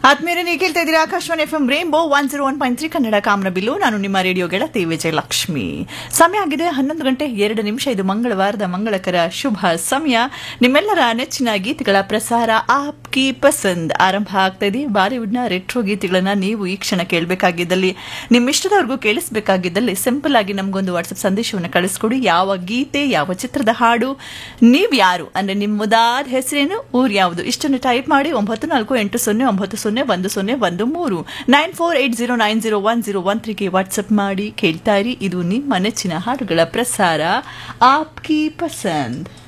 ಆದ್ಮೇಲೆ ನೀವು ಕೇಳ್ತಾ ಇದ್ದೀರಾ Akashvani F M rainbow one zero one point three Kannada ಕಾಮನ ಬಿಲ್ಲು ನಾನು ನಿಮ್ಮ ರೇಡಿಯೋ ಗೆಳತಿ ವಿಜಯಲಕ್ಷ್ಮಿ ಸಮಯ ಆಗಿದೆ ಹನ್ನೊಂದು ಗಂಟೆ ಎರಡು ನಿಮಿಷ ಇದು ಮಂಗಳವಾರದ ಮಂಗಳಕರ ಶುಭ ಸಮಯ ನಿಮ್ಮೆಲ್ಲರ ನೆಚ್ಚಿನ ಗೀತೆಗಳ ಪ್ರಸಾರ ಆಪ್ ಕಿ ಪಸಂದ್ ಆರಂಭ ಆಗ್ತಾ ಇದೆ ಬಾಲಿವುಡ್ನ ರೆಟ್ರೋ ಗೀತೆಗಳನ್ನ ನೀವು ಈ ಕ್ಷಣ ಕೇಳಬೇಕಾಗಿದ್ದಲ್ಲಿ ನಿಮ್ಮ ಇಷ್ಟದವರೆಗೂ ಕೇಳಿಸಬೇಕಾಗಿದ್ದಲ್ಲಿ ಸಿಂಪಲ್ ಆಗಿ ನಮಗೊಂದು ವಾಟ್ಸ್ಆಪ್ ಸಂದೇಶವನ್ನು ಕಳಿಸ್ಕೊಡಿ ಯಾವ ಗೀತೆ ಯಾವ ಚಿತ್ರದ ಹಾಡು ನೀವು ಯಾರು ಅಂದ್ರೆ ನಿಮ್ಮ ಮುದಾದ ಹೆಸರೇನು ಊರು ಯಾವುದು ಇಷ್ಟನ್ನು ಟೈಪ್ ಮಾಡಿ ಒಂಬತ್ತು ನಾಲ್ಕು ಎಂಟು ಸೊನ್ನೆ ಒಂಬತ್ತು ಸೊನ್ನೆ ಒಂದು ಸೊನ್ನೆ ಒಂದು ಮೂರು nine four eight zero nine zero one zero one ತ್ರೀಗೆ ವಾಟ್ಸಪ್ ಮಾಡಿ ಕೇಳ್ತಾ ಇರಿ ಇದು ನಿಮ್ಮ ನೆಚ್ಚಿನ ಹಾಡುಗಳ ಪ್ರಸಾರ ಆಪ್ ಕಿ ಪಸಂದ್